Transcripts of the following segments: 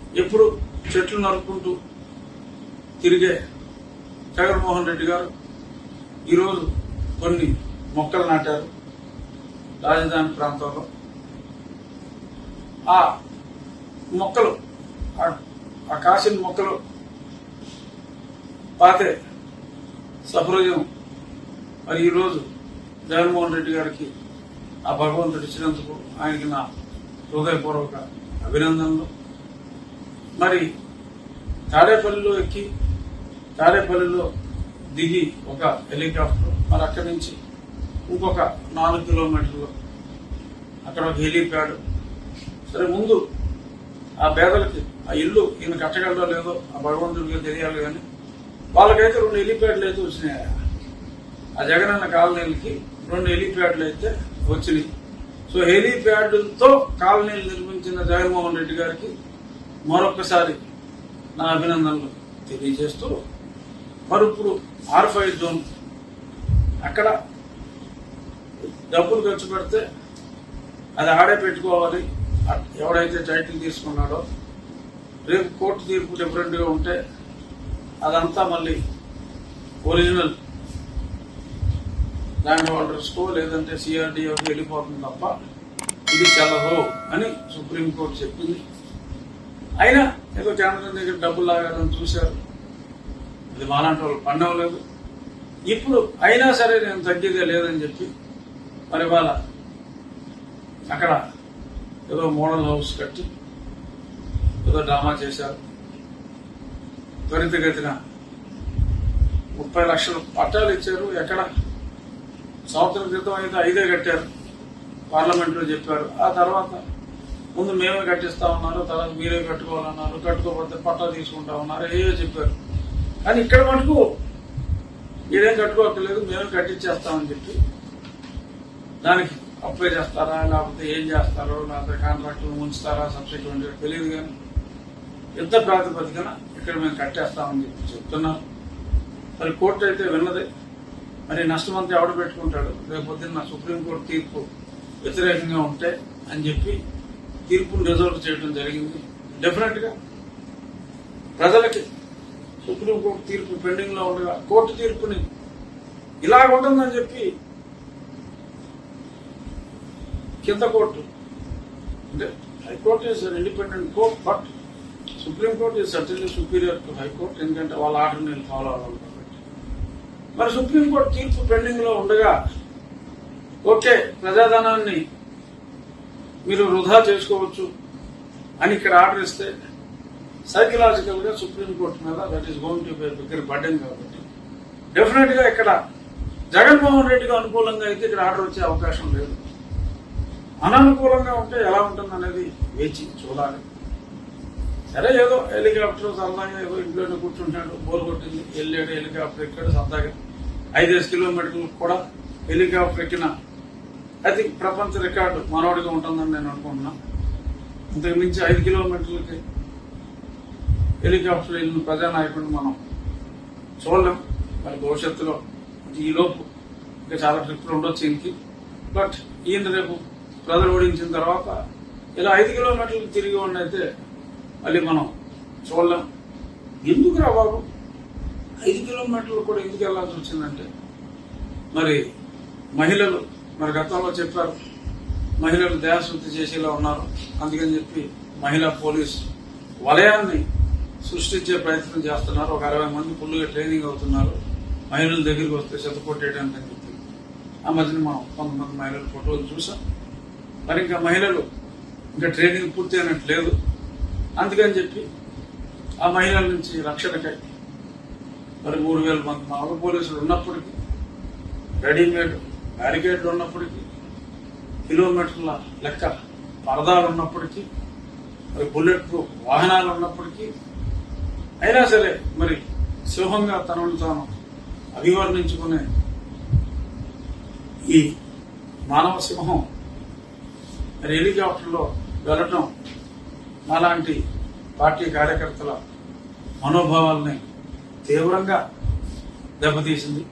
ఎప్పుడు చెట్లు నరుక్కుంటూ తిరిగే జగన్మోహన్ రెడ్డి గారు ఈరోజు కొన్ని మొక్కలు నాటారు రాజధాని ప్రాంతంలో ఆ మొక్కలు ఆ- ఆ కాసిన మొక్కలు పాతే సఫలజం మరి ఈరోజు జగన్మోహన్ రెడ్డి గారికి ఆ భగవంతుడు ఇచ్చినందుకు ఆయనకి నా హృదయపూర్వక అభినందనలు మరి తాడేపల్లిలో ఎక్కి తాడేపల్లిలో దిగి ఒక హెలికాప్టర్ మరి అక్కడి నుంచి ఇంకొక నాలుగు కిలోమీటర్లు అక్కడ ఒక హెలిప్యాడ్ సరే ముందు ఆ పేదలకి ఆ ఇల్లు ఈయన కట్టగలడో లేదో ఆ భగవంతుడికి తెలియాలి కానీ వాళ్ళకైతే రెండు హెలిప్యాడ్లు అయితే వచ్చినాయి ఆ జగనన్న కాలనీలకి రెండు హెలిప్యాడ్లు అయితే వచ్చినాయి సో హెలిప్యాడ్లతో కాలనీలు నిర్మించిన జగన్మోహన్ రెడ్డి గారికి మరొకసారి నా అభినందనలు తెలియజేస్తూ మరి ఇప్పుడు ఆర్ ఫైవ్ జోన్ అక్కడ డబ్బులు ఖర్చు పెడితే అది ఆడే పెట్టుకోవాలి అ- ఎవడైతే టైటిల్ తీసుకున్నాడో రేపు కోర్టు తీర్పు డిఫరెంట్ గా ఉంటే అదంతా మళ్ళీ ఒరిజినల్ ల్యాండ్ హోల్డర్స్ కో లేదంటే సిఆర్డీఓకి వెళ్ళిపోతుంది తప్ప ఇది చెల్లదు అని సుప్రీంకోర్టు చెప్పింది అయినా ఏదో కేంద్రం దగ్గర డబ్బులు లాగాలని చూశారు అది మాలాంటి వాళ్ళు పండవలేదు ఇప్పుడు అయినా సరే నేను తగ్గేదే లేదని చెప్పి మరి వాళ్ళ అక్కడ ఏదో మోడల్ హౌస్ కట్టి ఏదో డ్రామా చేశారు త్వరితగతిన ముప్పై లక్షలు పట్టాలు ఇచ్చారు ఎక్కడ సంవత్సరం క్రితం అయితే ఐదే కట్టారు పార్లమెంట్ లో చెప్పారు ఆ తర్వాత ముందు మేమే కట్టిస్తా ఉన్నారు తర్వాత మీరే కట్టుకోవాలన్నారు కట్టుకోకపోతే పట్టా తీసుకుంటా ఉన్నారు ఏవో చెప్పారు కానీ ఇక్కడ మటుకు మీరేం కట్టుకోవట్లేదు మేమే కట్టించేస్తామని చెప్పి దానికి అప్లై చేస్తారా లేకపోతే ఏం చేస్తారో లేకపోతే కాంట్రాక్టులు ఉంచుతారా సబ్సిక్వెంట్ తెలియదు కానీ యుద్ధ ప్రాతిపదికన ఇక్కడ మేము కట్టేస్తామని చెప్పి చెప్తున్నారు మరి కోర్టు అయితే విన్నదే మరి నష్టం అంతా ఎవడు పెట్టుకుంటాడు రేపు పొద్దున్న సుప్రీంకోర్టు తీర్పు వ్యతిరేకంగా ఉంటే అని చెప్పి తీర్పును రిజర్వ్ చేయడం జరిగింది డెఫినెట్ గా ప్రజలకి సుప్రీంకోర్టు తీర్పు పెండింగ్ లో ఉండగా కోర్టు తీర్పుని ఇలాగ ఉంటుందని చెప్పి కింద కోర్టు అంటే high court is independent court but supreme court is certainly superior to high court ఎందుకంటే వాళ్ళ ఆర్డర్ నేను ఫాలో అవ్వాలి కాబట్టి మరి సుప్రీం కోర్టు తీర్పు పెండింగ్ లో ఉండగా ఓకే ప్రజాధనాన్ని మీరు వృధా చేసుకోవచ్చు అని ఇక్కడ ఆర్డర్ ఇస్తే సైకలాజికల్ గా సుప్రీం కోర్టు మీద that is going to bigger burden కాబట్టి డెఫినెట్ గా ఇక్కడ జగన్మోహన్ రెడ్డికి అనుకూలంగా అయితే ఇక్కడ ఆర్డర్ వచ్చే అవకాశం లేదు అననుకూలంగా ఉంటే ఎలా ఉంటుంది అనేది వేచి చూడాలి సరే ఏదో హెలికాప్టర్ సరదాగా ఏదో ఇంట్లోనే కూర్చుంటాడు బోర్ కొట్టింది వెళ్ళాడు హెలికాప్టర్ ఎక్కాడు సరదాగా ఐదేసి కిలోమీటర్లు కూడా హెలికాప్టర్ ఎక్కిన ఐ థింక్ ప్రపంచ రికార్డు మనోడిగా ఉంటుందని నేను అనుకుంటున్నా ఇంతకు మించి ఐదు కిలోమీటర్లకి హెలికాప్టర్ వెళ్ళిన ప్రజానాయకుడిని మనం చూడలేం మరి భవిష్యత్తులో ఈ లోపు ఇంకా చాలా ట్రిప్లు ఉండొచ్చు ఇంకి బట్ ఈయన రేపు ప్రజలు ఓడించిన తర్వాత ఇలా ఐదు కిలోమీటర్లు తిరిగి ఉన్నైతే మళ్ళీ మనం చూడలేం ఎందుకు రా బాబు ఐదు కిలోమీటర్లు కూడా ఎందుకు వెళ్లాల్సి వచ్చిందంటే మరి మహిళలు మరి గతంలో చెప్పారు మహిళలు దేహశుద్ధి చేసేలా ఉన్నారు అందుకని చెప్పి మహిళా పోలీస్ వలయాన్ని సృష్టించే ప్రయత్నం చేస్తున్నారు ఒక అరవై మంది ఫుల్గా ట్రైనింగ్ అవుతున్నారు మహిళల దగ్గరికి వస్తే చెత్త కొట్టేయడానికి అని చెప్పి ఆ మధ్యన మనం కొంతమంది మహిళల ఫోటోలు చూసాం మరి ఇంకా మహిళలు ఇంకా ట్రైనింగ్ పూర్తి అయినట్టు లేదు అందుకని చెప్పి ఆ మహిళల నుంచి రక్షణకై మరి మూడు వేల మంది మామూలు పోలీసులు ఉన్నప్పటికీ రెడీమేడ్ బ్యారికేడ్లు ఉన్నప్పటికీ కిలోమీటర్ల లెక్క పరదాలు ఉన్నప్పటికీ మరి బుల్లెట్ ప్రూఫ్ వాహనాలు ఉన్నప్పటికీ అయినా సరే మరి సింహంగా తనను తాను అభివర్ణించుకునే ఈ మానవ సింహం మరి హెలికాప్టర్లో వెళ్ళటం మాలాంటి పార్టీ కార్యకర్తల మనోభావాల్ని తీవ్రంగా దెబ్బతీసింది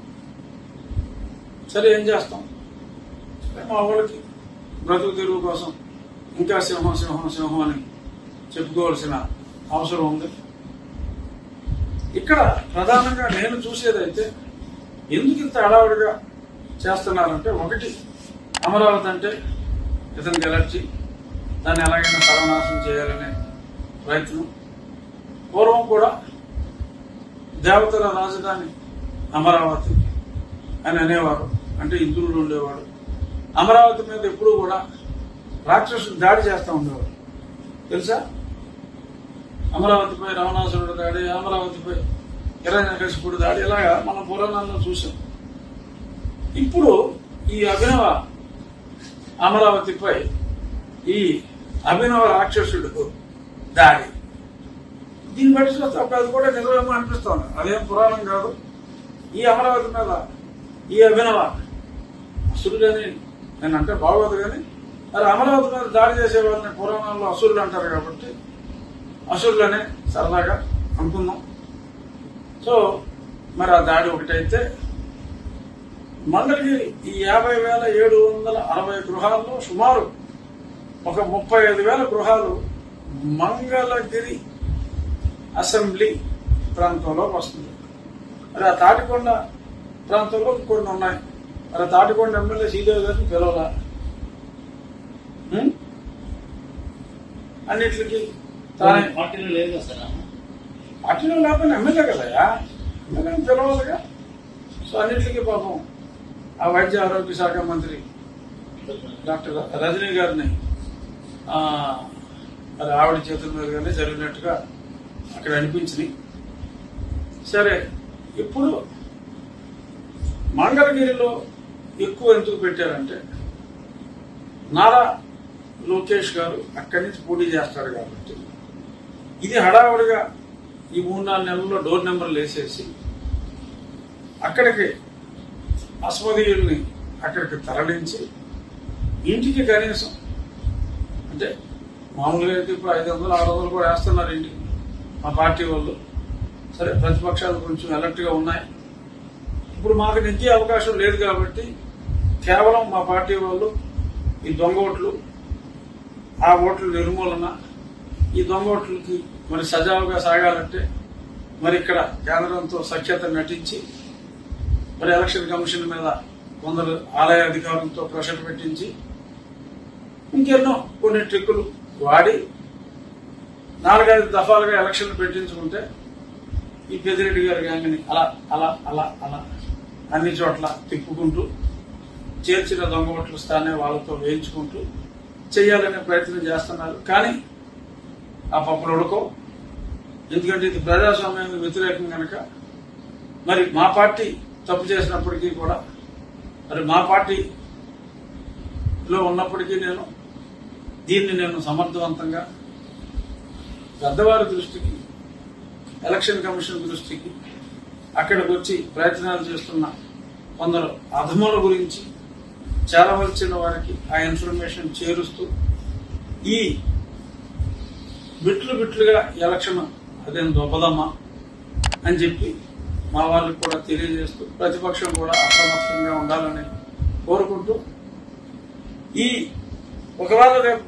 సరే ఏం చేస్తాం సరే మా వాళ్ళకి బ్రతుకు తెరువు కోసం ఇంకా సింహం సింహం సింహం అని చెప్పుకోవాల్సిన అవసరం ఉంది ఇక్కడ ప్రధానంగా నేను చూసేదైతే ఎందుకు ఇంత హడావుడిగా చేస్తున్నారంటే ఒకటి అమరావతి అంటే ఇతనికి ఎలర్జీ దాన్ని ఎలాగైనా సర్వనాశనం చేయాలనే ప్రయత్నం పూర్వం కూడా దేవతల రాజధాని అమరావతి అని అనేవారు అంటే ఇంద్రుడు ఉండేవాడు అమరావతి మీద ఎప్పుడూ కూడా రాక్షసులు దాడి చేస్తూ ఉండేవారు తెలుసా అమరావతిపై రావణాసురుడు దాడి అమరావతిపై హిరణ్యకశిపుడు దాడి ఇలాగా మనం పురాణాల్లో చూసాం ఇప్పుడు ఈ అభినవ అమరావతిపై ఈ అభినవ రాక్షసుడు దాడి దీన్ని బట్టి చూస్తే అప్పుడు అది కూడా నిజమేమో అనిపిస్తోంది అదేం పురాణం కాదు ఈ అమరావతి మీద ఈ అభినవ అసురుడని నేను అంటే బాగోదు కానీ మరి అమరావతి మీద దాడి చేసే వాళ్ళని పురాణాల్లో అసురులు అంటారు కాబట్టి అసురులనే సరదాగా అనుకుందాం సో మరి ఆ దాడి ఒకటైతే మంగళగిరి ఈ యాభై వేల ఏడు వందల అరవై గృహాల్లో సుమారు ఒక ముప్పై ఐదు వేల గృహాలు మంగళగిరి అసెంబ్లీ ప్రాంతంలో వస్తుంది మరి ఆ తాటికొండ ప్రాంతంలో కొన్ని ఉన్నాయి మరి ఆ తాటికొండ ఎమ్మెల్యే శ్రీదేవి గారిని పిలవాల అన్నిటికి తానే పార్టీలో లేదు కదా సార్ ఆమె. అట్లా లేకపోతే ఎమ్మెల్యే కదయా ఎమ్మెల్యేని పిలవాలిగా సో అన్నిటికీ పాపం ఆ వైద్య ఆరోగ్య శాఖ మంత్రి డాక్టర్ రజనీ గారిని ఆ, మరి ఆవిడ చేతుల మీదుగానే జరిగినట్టుగా అక్కడ అనిపించింది సరే ఇప్పుడు మంగళగిరిలో ఎక్కువ ఎందుకు పెట్టారంటే నారా లోకేష్ గారు అక్కడి నుంచి పోటీ చేస్తాడు కాబట్టి ఇది హడావుడిగా ఈ మూడు నాలుగు నెలల్లో డోర్ నెంబర్లు వేసేసి అక్కడికి అస్మదీయుల్ని అక్కడికి తరలించి ఇంటికి కనీసం అంటే మామూలుగా అయితే ఇప్పుడు ఐదు వందలు ఆరు వందలు కూడా వేస్తున్నారు ఇంటికి మా పార్టీ వాళ్ళు సరే ప్రతిపక్షాలు కొంచెం అలర్ట్ గా ఉన్నాయి ఇప్పుడు మాకు నెగ్గే అవకాశం లేదు కాబట్టి కేవలం మా పార్టీ వాళ్ళు ఈ దొంగ ఓట్లు ఆ ఓట్ల నిర్మూలన ఈ దొంగ ఓట్లకి మరి సజావుగా సాగాలంటే మరి ఇక్కడ కేంద్రంతో సఖ్యత నటించి మరి ఎలక్షన్ కమిషన్ మీద కొందరు ఆలయ అధికారులతో ప్రెషర్ పెట్టించి ఇంకెన్నో కొన్ని ట్రిక్కులు వాడి నాలుగైదు దఫాలుగా ఎలక్షన్లు పెట్టించుకుంటే ఈ పెద్దిరెడ్డి గారి గ్యాంగ్ని అలా అలా అలా అలా అన్ని చోట్ల తిప్పుకుంటూ చేర్చిన దొంగ ఓట్ల స్థానే వాళ్ళతో వేయించుకుంటూ చేయాలనే ప్రయత్నం చేస్తున్నారు కానీ ఆ పప్పులు ఉడకో ఎందుకంటే ఇది ప్రజాస్వామ్యానికి వ్యతిరేకం కనుక మరి మా పార్టీ తప్పు చేసినప్పటికీ కూడా మరి మా పార్టీలో ఉన్నప్పటికీ నేను దీన్ని నేను సమర్థవంతంగా పెద్దవారి దృష్టికి ఎలక్షన్ కమిషన్ దృష్టికి అక్కడికి వచ్చి ప్రయత్నాలు చేస్తున్న కొందరు అధముల గురించి చేరవలసిన వారికి ఆ ఇన్ఫర్మేషన్ చేరుస్తూ ఈ బిట్లు బిట్లుగా ఎలక్షన్ అదేం దొబ్బదమ్మా అని చెప్పి మా వాళ్ళకి కూడా తెలియజేస్తూ ప్రతిపక్షం కూడా అప్రమత్తంగా ఉండాలని కోరుకుంటూ ఈ ఒకవేళ రేపు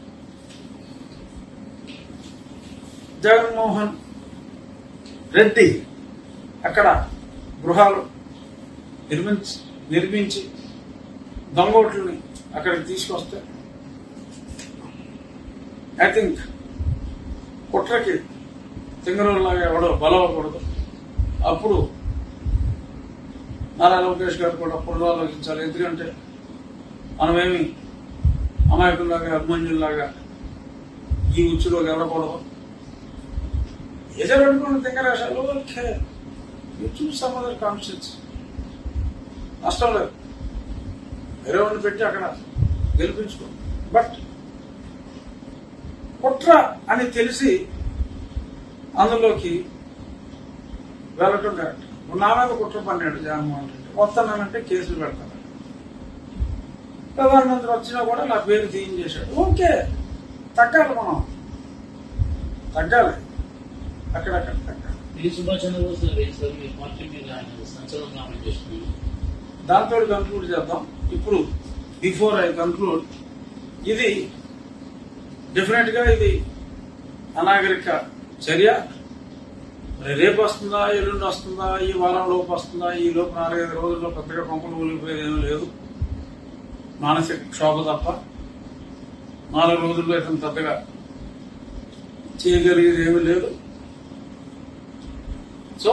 జగన్మోహన్ రెడ్డి అక్కడ గృహాలు నిర్మించి నిర్మించి దొంగోట్లని అక్కడికి తీసుకొస్తే ఐ థింక్ కుట్రకి తింగరోళ్ళలాగా ఎవడో బలవకూడదు అప్పుడు నారా లోకేష్ గారు కూడా పునరాలోచించాలి ఎందుకంటే మనమేమి అమాయకుల్లాగా అభిమన్యుల్లాగా ఈ ఉచ్చులో వెళ్ళకూడదు ఏదో అనుకున్న తింగరాశాలు okay you choose some other constituencies నష్టం లేదు వేరే వాడిని పెట్టి అక్కడ గెలిపించుకో బట్ కుట్ర అని తెలిసి అందులోకి వెళ్ళటం కరెక్ట్ నా మీద కుట్ర పన్నాడు జగన్మోహన్ రెడ్డి వస్తానంటే కేసులు పెడతాను ప్రధానమంత్రి వచ్చినా కూడా నా పేరు తీయించేశాడు ఓకే తగ్గాలి మనం తగ్గాలి అక్కడక్కడ తగ్గాలి ఈ సుభాష్ చంద్రబోస్ గారు ఏం సార్ మీ పార్టీ మీద ఆయన సంచలనం కామెంట్ చేస్తున్నారు దాంతో కన్క్లూడ్ చేద్దాం ఇప్పుడు బిఫోర్ ఐ కన్క్లూడ్ ఇది డెఫినెట్ గా ఇది అనాగరిక చర్య మరి రేపు వస్తుందా ఎల్లుండి వస్తుందా ఈ వారం లోపు వస్తుందా ఈ లోపు నాలుగైదు రోజుల్లో పెద్దగా కొంపలు ఊలిపోయేది ఏమీ లేదు మానసిక క్షోభ తప్ప నాలుగు రోజుల్లో ఇతను పెద్దగా చేయగలిగేది ఏమీ లేదు సో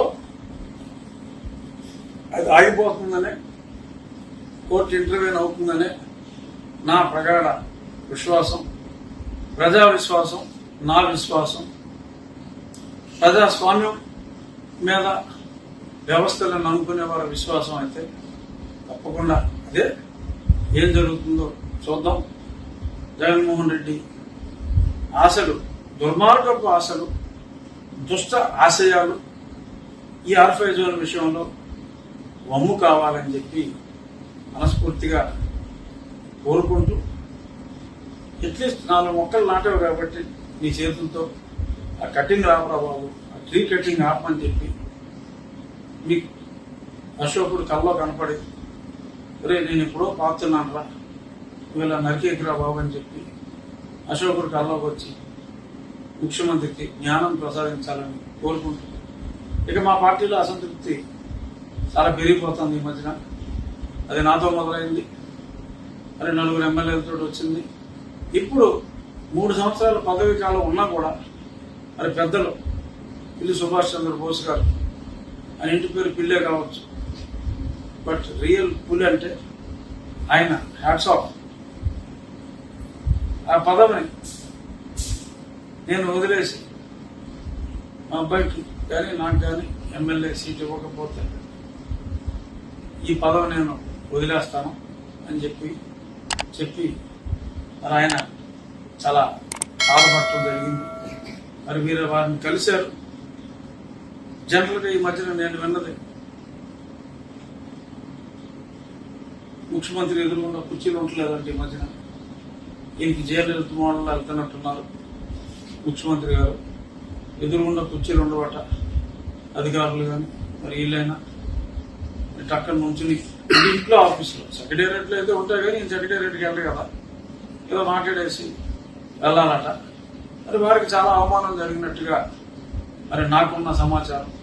అది ఆగిపోతుందనే కోర్టు ఇంటర్వ్యూన్ అవుతుందనే నా ప్రగాఢ విశ్వాసం ప్రజా విశ్వాసం నా విశ్వాసం ప్రజాస్వామ్యం మీద వ్యవస్థలను నమ్ముకునే వారి విశ్వాసం అయితే తప్పకుండా అదే ఏం జరుగుతుందో చూద్దాం జగన్మోహన్ రెడ్డి ఆశలు దుర్మార్గపు ఆశలు దుష్ట ఆశయాలు ఈ ఆర్ఫై జోన్ విషయంలో వమ్ము కావాలని చెప్పి మనస్ఫూర్తిగా కోరుకుంటూ అట్లీస్ట్ నాలుగు మొక్కలు నాటావు కాబట్టి నీ చేతులతో ఆ కటింగ్ రావరా బాబు ఆ ట్రీ కటింగ్ ఆపమని చెప్పి మీకు అశోకుడు కల్లో కనపడి రే నేను ఎప్పుడో పాతున్నాను రా నువ్వు ఇలా నరికేకిరా బాబు అని చెప్పి అశోకుడు కల్లోకి వచ్చి ముఖ్యమంత్రికి జ్ఞానం ప్రసాదించాలని కోరుకుంటున్నాను ఇక మా పార్టీలో అసంతృప్తి చాలా పెరిగిపోతుంది ఈ మధ్యన అది నాతో మొదలైంది మరి నలుగురు ఎమ్మెల్యేలతో వచ్చింది ఇప్పుడు మూడు సంవత్సరాల పదవి కాలం ఉన్నా కూడా మరి పెద్దలు పిల్లి సుభాష్ చంద్రబోస్ గారు ఆయన ఇంటి పేరు పిల్లే కావచ్చు బట్ రియల్ పులి అంటే ఆయన హ్యాట్స్ ఆఫ్ ఆ పదవిని నేను వదిలేసి మా అబ్బాయికి కానీ నాకు కానీ ఎమ్మెల్యే సీట్ ఇవ్వకపోతే ఈ పదవి నేను వదిలేస్తాను అని చెప్పి చెప్పి మరి ఆయన చాలా బాధపడటం జరిగింది మరి మీరు వారిని కలిశారు జనరల్గా ఈ మధ్యన నేను విన్నది ముఖ్యమంత్రి ఎదురుగుండా కుర్చీలు ఉండలేదంటే ఈ మధ్యన ఈయనకి జయలలిత మోడల్ వెళ్తున్నట్టున్నారు ముఖ్యమంత్రి గారు ఎదురుగుండా కుర్చీలు ఉండవట అధికారులు కానీ మరి వీళ్ళైనా టక్కన నుంచి ఇంట్లో ఆఫీసులో సెక్రటేరియట్ లో అయితే ఉంటాయి కానీ ఈయన సెక్రటేరియట్కి వెళ్ళరు కదా ఏదో మాట్లాడేసి వెళ్ళాలట మరి వారికి చాలా అవమానం జరిగినట్టుగా మరి నాకున్న సమాచారం